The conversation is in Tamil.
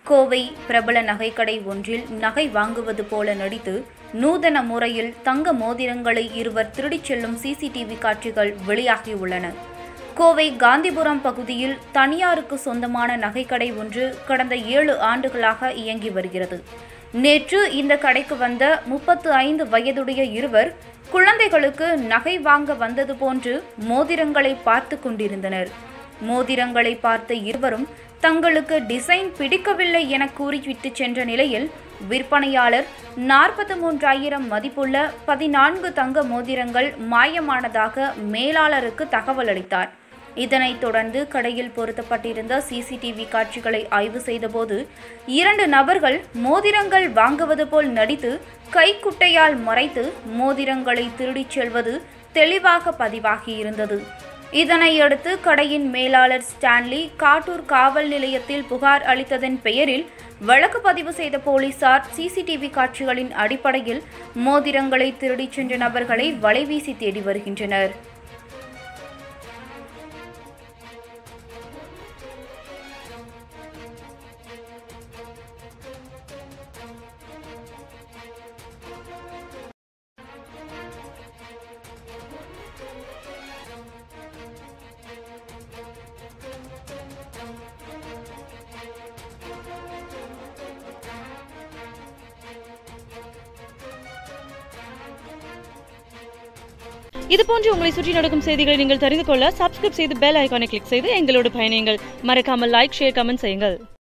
கோவை பிரபல நகைக்கடை ஒன்றில் நகை வாங்குவது போல நடித்து நூதன முறையில் தங்க மோதிரங்களை இருவர் திருடிச் செல்லும் சிசிடிவி காட்சிகள் வெளியாகியுள்ளன கோவை காந்திபுரம் பகுதியில் தனியாருக்கு சொந்தமான நகைக்கடை ஒன்று கடந்த ஏழு ஆண்டுகளாக இயங்கி வருகிறது நேற்று இந்த கடைக்கு வந்த முப்பத்து ஐந்து வயதுடைய இருவர் குழந்தைகளுக்கு நகை வாங்க வந்தது போன்று மோதிரங்களை பார்த்து கொண்டிருந்தனர் மோதிரங்களை பார்த்த இருவரும் தங்களுக்கு டிசைன் பிடிக்கவில்லை என கூறிவிட்டு சென்ற நிலையில் விற்பனையாளர் நாற்பத்தி மூன்றாயிரம் மதிப்புள்ள பதினான்கு தங்க மோதிரங்கள் மாயமானதாக மேலாளருக்கு தகவல் அளித்தார் இதனைத் தொடர்ந்து கடையில் பொருத்தப்பட்டிருந்த சிசிடிவி காட்சிகளை ஆய்வு செய்தபோது இரண்டு நபர்கள் மோதிரங்கள் வாங்குவது போல் நடித்து கைக்குட்டையால் மறைத்து மோதிரங்களை திருடிச் செல்வது தெளிவாக பதிவாகியிருந்தது இதனையடுத்து கடையின் மேலாளர் ஸ்டான்லி காட்டூர் காவல் நிலையத்தில் புகார் அளித்ததன் பெயரில் வழக்கு பதிவு செய்த போலீசார் சிசிடிவி காட்சிகளின் அடிப்படையில் மோதிரங்களை திருடிச் சென்ற நபர்களை வலைவீசி தேடி வருகின்றனர் இது போன்று உங்களை சுற்றி நடக்கும் செய்திகளை நீங்கள் தெரிந்து கொள்ள சப்ஸ்கிரைப் செய்து பெல் ஐகானை கிளிக் செய்து எங்களோடு பயணியுங்கள் மறக்காமல் லைக் ஷேர் கமெண்ட் செய்யுங்கள்